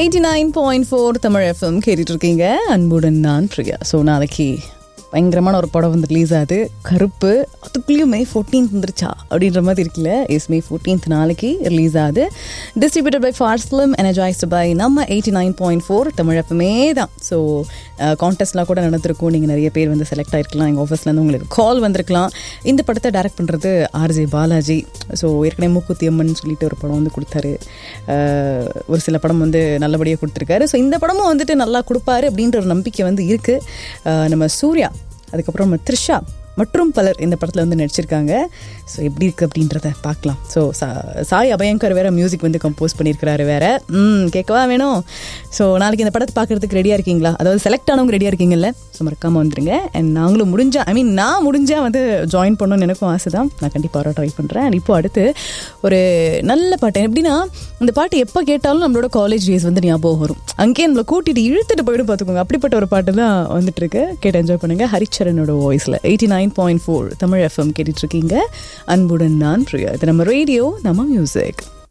eighty nine point four Tamil F M கேட்டுட்டு இருக்கீங்க அன்புடன் நான் பிரியா ஸோ நாளைக்கு பயங்கரமான ஒரு படம் வந்து ரிலீஸ் ஆகுது கருப்பு அதுக்குள்ளேயும் மே ஃபோர்டீன்த் வந்துருச்சா அப்படின்ற மாதிரி இருக்குல்ல எஸ் மே ஃபோர்டீன்த் நாளைக்கு ரிலீஸ் ஆகுது distributed by Phars film energised by நம்ம eighty nine point four Tamil எஃப்எமே தான் ஸோ கான்டெஸ்ட்லாம் கூட நடந்திருக்கும் நீங்கள் நிறைய பேர் வந்து செலக்ட் ஆகிருக்கலாம் எங்கள் ஆஃபீஸ்லேருந்து உங்களுக்கு கால் வந்திருக்கலாம் இந்த படத்தை டைரக்ட் பண்ணுறது ஆர்ஜே பாலாஜி ஸோ ஏற்கனவே மூக்குத்தி அம்மன் சொல்லிட்டு ஒரு படம் வந்து கொடுத்தாரு அஹ், ஒரு சில படம் வந்து நல்லபடியாக கொடுத்துருக்காரு ஸோ இந்த படமும் வந்துட்டு நல்லா கொடுப்பாரு அப்படின்ற ஒரு நம்பிக்கை வந்து இருக்குது நம்ம சூர்யா அதுக்கப்புறம் நம்ம த்ரிஷா மற்றும் பலர் இந்த படத்தில் வந்து நடிச்சிருக்காங்க ஸோ எப்படி இருக்குது அப்படின்றத பார்க்கலாம் ஸோ சாய் அபயங்கர் வேற மியூசிக் வந்து கம்போஸ் பண்ணியிருக்கிறாரு வேற ம் கேட்கவா வேணும் ஸோ நாளைக்கு இந்த படத்தை பார்க்குறதுக்கு ரெடியாக இருக்கீங்களா அதாவது செலக்ட் ஆனவங்க ரெடியாக இருக்கீங்கல்ல ஸோ மறக்காமல் வந்துருங்க அண்ட் நாங்களும் முடிஞ்சா ஐ மீன் நான் முடிஞ்சா வந்து ஜாயின் பண்ணணும்னு எனக்கும் ஆசை தான் நான் கண்டிப்பாக ட்ரை பண்ணுறேன் அண்ட் இப்போ அடுத்து ஒரு நல்ல பாட்டு எப்படின்னா இந்த பாட்டு எப்போ கேட்டாலும் நம்மளோட காலேஜ் டேஸ் வந்து ஞாபகம் வரும் அங்கேயே நம்மளை கூட்டிட்டு இழுத்துட்டு போயிடும் பார்த்துக்கோங்க அப்படிப்பட்ட ஒரு பாட்டு தான் வந்துட்டு இருக்கு கேட்டு என்ஜாய் பண்ணுங்க ஹரிச்சரனோட வாய்ஸில் eighty nine point four Tamil F M கேட்டுட்டு இருக்கீங்க அன்புடன் நான் பிரியா இது நம்ம ரேடியோ நம்ம மியூசிக்